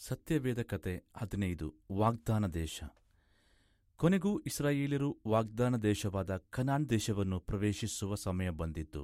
ಸತ್ಯವೇದ ಕತೆ ಹದಿನೈದು ವಾಗ್ದಾನ ದೇಶ ಕೊನೆಗೂ ಇಸ್ರಾಯೇಲರು ವಾಗ್ದಾನ ದೇಶವಾದ ಕನಾನ್ ದೇಶವನ್ನು ಪ್ರವೇಶಿಸುವ ಸಮಯ ಬಂದಿತ್ತು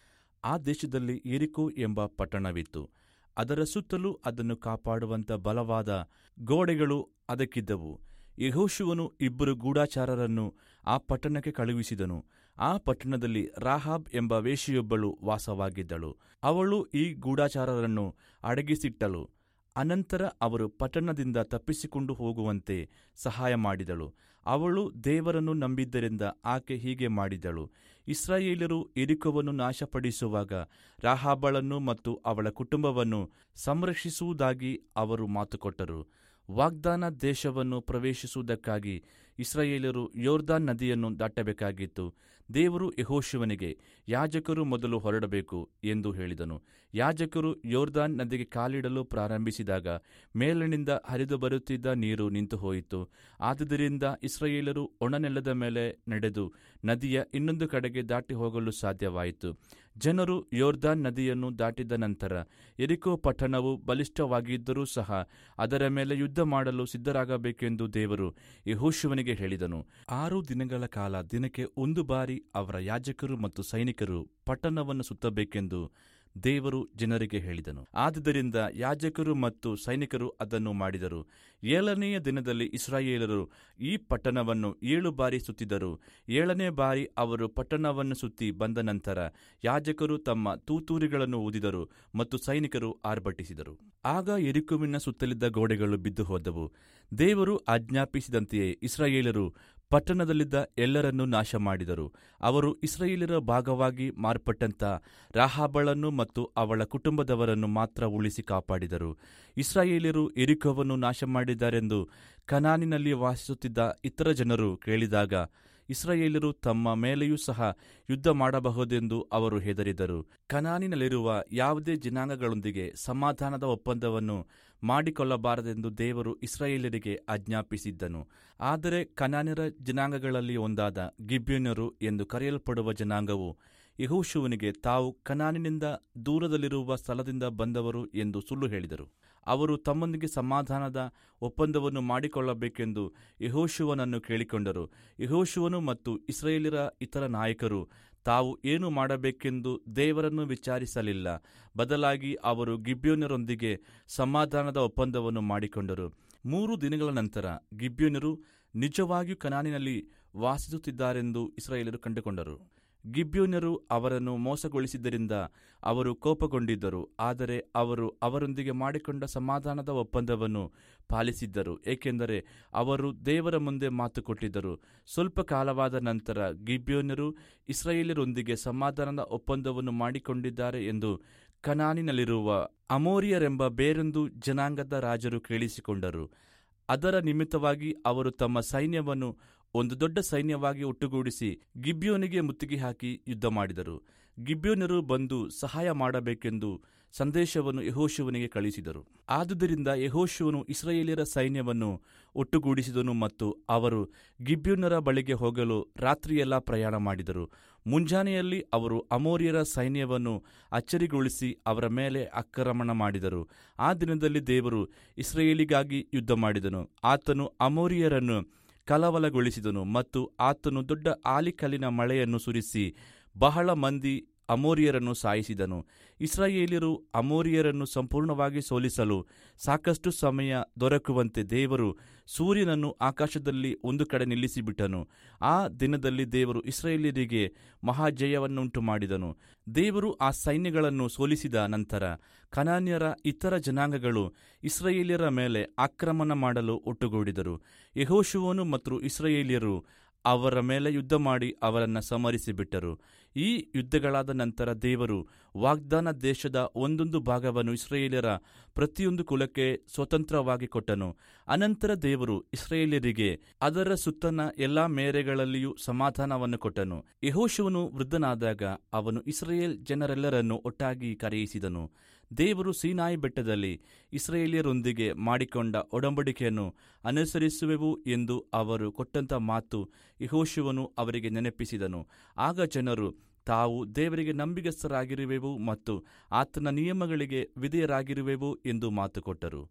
ಆ ದೇಶದಲ್ಲಿ ಎರಿಕೋ ಎಂಬ ಪಟ್ಟಣವಿತ್ತು ಅದರ ಸುತ್ತಲೂ ಅದನ್ನು ಕಾಪಾಡುವಂತ ಬಲವಾದ ಗೋಡೆಗಳು ಅದಕ್ಕಿದ್ದವು ಯೆಹೋಶುವನು ಇಬ್ಬರು ಗೂಢಾಚಾರರನ್ನು ಆ ಪಟ್ಟಣಕ್ಕೆ ಕಳುಹಿಸಿದನು ಆ ಪಟ್ಟಣದಲ್ಲಿ ರಾಹಾಬ್ ಎಂಬ ವೇಶ್ಯೆಯೊಬ್ಬಳು ವಾಸವಾಗಿದ್ದಳು ಅವಳು ಈ ಗೂಢಾಚಾರರನ್ನು ಅಡಗಿಸಿಟ್ಟಳು ಅನಂತರ ಅವರು ಪಟ್ಟಣದಿಂದ ತಪ್ಪಿಸಿಕೊಂಡು ಹೋಗುವಂತೆ ಸಹಾಯ ಮಾಡಿದಳು ಅವಳು ದೇವರನ್ನು ನಂಬಿದ್ದರಿಂದ ಆಕೆ ಹೀಗೆ ಮಾಡಿದಳು ಇಸ್ರಾಯೇಲರು ಎರಿಕೋವನ್ನು ನಾಶಪಡಿಸುವಾಗ ರಾಹಾಬಳನ್ನು ಮತ್ತು ಅವಳ ಕುಟುಂಬವನ್ನು ಸಂರಕ್ಷಿಸುವುದಾಗಿ ಅವರು ಮಾತುಕೊಟ್ಟರು ವಾಗ್ದಾನ ದೇಶವನ್ನು ಪ್ರವೇಶಿಸುವುದಕ್ಕಾಗಿ ಇಸ್ರಾಯೇಲರು ಯೋರ್ದಾನ್ ನದಿಯನ್ನು ದಾಟಬೇಕಾಗಿತ್ತು ದೇವರು ಯಹೋಶುವನಿಗೆ ಯಾಜಕರು ಮೊದಲು ಹೊರಡಬೇಕು ಎಂದು ಹೇಳಿದನು ಯಾಜಕರು ಯೋರ್ದಾನ್ ನದಿಗೆ ಕಾಲಿಡಲು ಪ್ರಾರಂಭಿಸಿದಾಗ ಮೇಲಿನಿಂದ ಹರಿದು ಬರುತ್ತಿದ್ದ ನೀರು ನಿಂತು ಹೋಯಿತು ಆದುದರಿಂದ ಇಸ್ರಾಯೇಲರು ಒಣನೆಲದ ಮೇಲೆ ನಡೆದು ನದಿಯ ಇನ್ನೊಂದು ಕಡೆಗೆ ದಾಟಿ ಹೋಗಲು ಸಾಧ್ಯವಾಯಿತು ಜನರು ಯೋರ್ದಾನ್ ನದಿಯನ್ನು ದಾಟಿದ ನಂತರ ಎರಿಕೋ ಪಟ್ಟಣವು ಬಲಿಷ್ಠವಾಗಿದ್ದರೂ ಸಹ ಅದರ ಮೇಲೆ ಯುದ್ಧ ಮಾಡಲು ಸಿದ್ಧರಾಗಬೇಕೆಂದು ದೇವರು ಯಹೋಶುವನಿಗೆ ಹೇಳಿದನು ಆರು ದಿನಗಳ ಕಾಲ ದಿನಕ್ಕೆ ಒಂದು ಬಾರಿ ಅವರ ಯಾಜಕರು ಮತ್ತು ಸೈನಿಕರು ಪಟ್ಟಣವನ್ನು ಸುತ್ತಬೇಕೆಂದು ದೇವರು ಜನರಿಗೆ ಹೇಳಿದನು ಆದುದರಿಂದ ಯಾಜಕರು ಮತ್ತು ಸೈನಿಕರು ಅದನ್ನು ಮಾಡಿದರು ಏಳನೆಯ ದಿನದಲ್ಲಿ ಇಸ್ರಾಯೇಲರು ಈ ಪಟ್ಟಣವನ್ನು ಏಳು ಬಾರಿ ಸುತ್ತಿದರು ಏಳನೇ ಬಾರಿ ಅವರು ಪಟ್ಟಣವನ್ನು ಸುತ್ತಿ ಬಂದ ನಂತರ ಯಾಜಕರು ತಮ್ಮ ತೂತೂರಿಗಳನ್ನು ಊದಿದರು ಮತ್ತು ಸೈನಿಕರು ಆರ್ಭಟಿಸಿದರು ಆಗ ಎರಿಕುವಿನ ಸುತ್ತಲಿದ್ದ ಗೋಡೆಗಳು ಬಿದ್ದು ಹೋದವು ದೇವರು ಆಜ್ಞಾಪಿಸಿದಂತೆಯೇ ಇಸ್ರಾಯೇಲರು ಪಟ್ಟಣದಲ್ಲಿದ್ದ ಎಲ್ಲರನ್ನೂ ನಾಶ ಮಾಡಿದರು ಅವರು ಇಸ್ರಾಯೇಲರ ಭಾಗವಾಗಿ ಮಾರ್ಪಟ್ಟಂತ ರಾಹಾಬಳನ್ನು ಮತ್ತು ಅವಳ ಕುಟುಂಬದವರನ್ನು ಮಾತ್ರ ಉಳಿಸಿ ಕಾಪಾಡಿದರು ಇಸ್ರಾಯೇಲರು ಎರಿಕೋವನ್ನು ನಾಶ ಮಾಡಿದ್ದಾರೆಂದು ಕನಾನಿನಲ್ಲಿ ವಾಸಿಸುತ್ತಿದ್ದ ಇತರ ಜನರು ಕೇಳಿದಾಗ ಇಸ್ರಾಯೇಲರು ತಮ್ಮ ಮೇಲೆಯೂ ಸಹ ಯುದ್ಧ ಮಾಡಬಹುದೆಂದು ಅವರು ಹೆದರಿದರು ಕನಾನಿನಲ್ಲಿರುವ ಯಾವುದೇ ಜನಾಂಗಗಳೊಂದಿಗೆ ಸಮಾಧಾನದ ಒಪ್ಪಂದವನ್ನು ಮಾಡಿಕೊಳ್ಳಬಾರದೆಂದು ದೇವರು ಇಸ್ರಾಯೇಲರಿಗೆ ಆಜ್ಞಾಪಿಸಿದ್ದನು ಆದರೆ ಕನಾನ್ಯರ ಜನಾಂಗಗಳಲ್ಲಿ ಒಂದಾದ ಗಿಬ್ಯೋನ್ಯರು ಎಂದು ಕರೆಯಲ್ಪಡುವ ಜನಾಂಗವು ಯಹೋಶುವನಿಗೆ ತಾವು ಕನಾನಿನಿಂದ ದೂರದಲ್ಲಿರುವ ಸ್ಥಳದಿಂದ ಬಂದವರು ಎಂದು ಸುಳ್ಳು ಹೇಳಿದರು ಅವರು ತಮ್ಮೊಂದಿಗೆ ಸಮಾಧಾನದ ಒಪ್ಪಂದವನ್ನು ಮಾಡಿಕೊಳ್ಳಬೇಕೆಂದು ಯಹೋಶುವನನ್ನು ಕೇಳಿಕೊಂಡರು ಯಹೋಶುವನು ಮತ್ತು ಇಸ್ರೇಲಿರ ಇತರ ನಾಯಕರು ತಾವು ಏನು ಮಾಡಬೇಕೆಂದು ದೇವರನ್ನು ವಿಚಾರಿಸಲಿಲ್ಲ ಬದಲಾಗಿ ಅವರು ಗಿಬ್ಯೋನ್ಯರೊಂದಿಗೆ ಸಮಾಧಾನದ ಒಪ್ಪಂದವನ್ನು ಮಾಡಿಕೊಂಡರು ಮೂರು ದಿನಗಳ ನಂತರ ಗಿಬ್ಯೋನ್ಯರು ನಿಜವಾಗಿಯೂ ಕನಾನಿನಲ್ಲಿ ವಾಸಿಸುತ್ತಿದ್ದಾರೆಂದು ಇಸ್ರಾಯೇಲರು ಕಂಡುಕೊಂಡರು ಗಿಬ್ಯೋನ್ಯರು ಅವರನ್ನು ಮೋಸಗೊಳಿಸಿದ್ದರಿಂದ ಅವರು ಕೋಪಗೊಂಡಿದ್ದರು ಆದರೆ ಅವರು ಅವರೊಂದಿಗೆ ಮಾಡಿಕೊಂಡ ಸಮಾಧಾನದ ಒಪ್ಪಂದವನ್ನು ಪಾಲಿಸಿದ್ದರು ಏಕೆಂದರೆ ಅವರು ದೇವರ ಮುಂದೆ ಮಾತು ಕೊಟ್ಟಿದ್ದರು ಸ್ವಲ್ಪ ಕಾಲವಾದ ನಂತರ ಗಿಬ್ಯೋನ್ಯರು ಇಸ್ರಾಯೇಲರೊಂದಿಗೆ ಸಮಾಧಾನದ ಒಪ್ಪಂದವನ್ನು ಮಾಡಿಕೊಂಡಿದ್ದಾರೆ ಎಂದು ಕನಾನಿನಲ್ಲಿರುವ ಅಮೋರಿಯರೆಂಬ ಬೇರೊಂದು ಜನಾಂಗದ ರಾಜರು ಕೇಳಿಸಿಕೊಂಡರು ಅದರ ನಿಮಿತ್ತವಾಗಿ ಅವರು ತಮ್ಮ ಸೈನ್ಯವನ್ನು ಒಂದು ದೊಡ್ಡ ಸೈನ್ಯವಾಗಿ ಒಟ್ಟುಗೂಡಿಸಿ ಗಿಬ್ಯೋನಿಗೆ ಮುತ್ತಿಗೆ ಹಾಕಿ ಯುದ್ಧ ಮಾಡಿದರು ಗಿಬ್ಯೋನರು ಬಂದು ಸಹಾಯ ಮಾಡಬೇಕೆಂದು ಸಂದೇಶವನ್ನು ಯಹೋಶುವನಿಗೆ ಕಳುಹಿಸಿದರು ಆದುದರಿಂದ ಯಹೋಶುವನು ಇಸ್ರಾಯೇಲಿಯರ ಸೈನ್ಯವನ್ನು ಒಟ್ಟುಗೂಡಿಸಿದನು ಮತ್ತು ಅವರು ಗಿಬ್ಯೋನರ ಬಳಿಗೆ ಹೋಗಲು ರಾತ್ರಿಯೆಲ್ಲ ಪ್ರಯಾಣ ಮಾಡಿದರು ಮುಂಜಾನೆಯಲ್ಲಿ ಅವರು ಅಮೋರಿಯರ ಸೈನ್ಯವನ್ನು ಅಚ್ಚರಿಗೊಳಿಸಿ ಅವರ ಮೇಲೆ ಆಕ್ರಮಣ ಮಾಡಿದರು ಆ ದಿನದಲ್ಲಿ ದೇವರು ಇಸ್ರಾಯೇಲಿಗಾಗಿ ಯುದ್ಧ ಮಾಡಿದನು ಆತನು ಅಮೋರಿಯರನ್ನು ಕಲವಲಗೊಳಿಸಿದನು ಮತ್ತು ಆತನು ದೊಡ್ಡ ಆಲಿಕಲ್ಲಿನ ಮಳೆಯನ್ನು ಸುರಿಸಿ ಬಹಳ ಮಂದಿ ಅಮೋರಿಯರನ್ನು ಸಾಯಿಸಿದನು ಇಸ್ರಾಯೇಲಿಯರು ಅಮೋರಿಯರನ್ನು ಸಂಪೂರ್ಣವಾಗಿ ಸೋಲಿಸಲು ಸಾಕಷ್ಟು ಸಮಯ ದೊರಕುವಂತೆ ದೇವರು ಸೂರ್ಯನನ್ನು ಆಕಾಶದಲ್ಲಿ ಒಂದು ಕಡೆ ನಿಲ್ಲಿಸಿಬಿಟ್ಟನು ಆ ದಿನದಲ್ಲಿ ದೇವರು ಇಸ್ರಾಯೇಲಿಯರಿಗೆ ಮಹಾಜಯವನ್ನುಂಟು ಮಾಡಿದನು ದೇವರು ಆ ಸೈನ್ಯಗಳನ್ನು ಸೋಲಿಸಿದ ನಂತರ ಕನಾನ್ಯರ ಇತರ ಜನಾಂಗಗಳು ಇಸ್ರಾಯೇಲಿಯರ ಮೇಲೆ ಆಕ್ರಮಣ ಮಾಡಲು ಒಟ್ಟುಗೂಡಿದರು ಯಹೋಶುವನು ಮತ್ತು ಇಸ್ರಾಯೇಲಿಯರು ಅವರ ಮೇಲೆ ಯುದ್ಧ ಮಾಡಿ ಅವರನ್ನು ಸಮರಿಸಿಬಿಟ್ಟರು ಈ ಯುದ್ಧಗಳಾದ ನಂತರ ದೇವರು ವಾಗ್ದಾನ ದೇಶದ ಒಂದೊಂದು ಭಾಗವನ್ನು ಇಸ್ರೇಲಿಯರ ಪ್ರತಿಯೊಂದು ಕುಲಕ್ಕೆ ಸ್ವತಂತ್ರವಾಗಿ ಕೊಟ್ಟನು ಅನಂತರ ದೇವರು ಇಸ್ರೇಲಿಯರಿಗೆ ಅದರ ಸುತ್ತನ ಎಲ್ಲಾ ಮೇರೆಗಳಲ್ಲಿಯೂ ಸಮಾಧಾನವನ್ನು ಕೊಟ್ಟನು ಯಹೋಶುವನು ವೃದ್ಧನಾದಾಗ ಅವನು ಇಸ್ರೇಲ್ ಜನರೆಲ್ಲರನ್ನು ಒಟ್ಟಾಗಿ ಕರೆಯಿಸಿದನು ದೇವರು ಸೀನಾಯಿ ಬೆಟ್ಟದಲ್ಲಿ ಇಸ್ರೇಲಿಯರೊಂದಿಗೆ ಮಾಡಿಕೊಂಡ ಒಡಂಬಡಿಕೆಯನ್ನು ಅನುಸರಿಸುವೆವು ಎಂದು ಅವರು ಕೊಟ್ಟಂತ ಮಾತು ಯಹೋಶುವನು ಅವರಿಗೆ ನೆನಪಿಸಿದನು ಆಗ ಜನರು ತಾವು ದೇವರಿಗೆ ನಂಬಿಗಸ್ತರಾಗಿರುವೆವು ಮತ್ತು ಆತನ ನಿಯಮಗಳಿಗೆ ವಿಧೇಯರಾಗಿರುವೆವು ಎಂದು ಮಾತು ಕೊಟ್ಟರು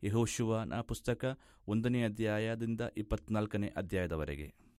ಯಹೋಶುವನ ಪುಸ್ತಕ ಒಂದನೇ ಅಧ್ಯಾಯದಿಂದ ಇಪ್ಪತ್ನಾಲ್ಕನೇ ಅಧ್ಯಾಯದವರೆಗೆ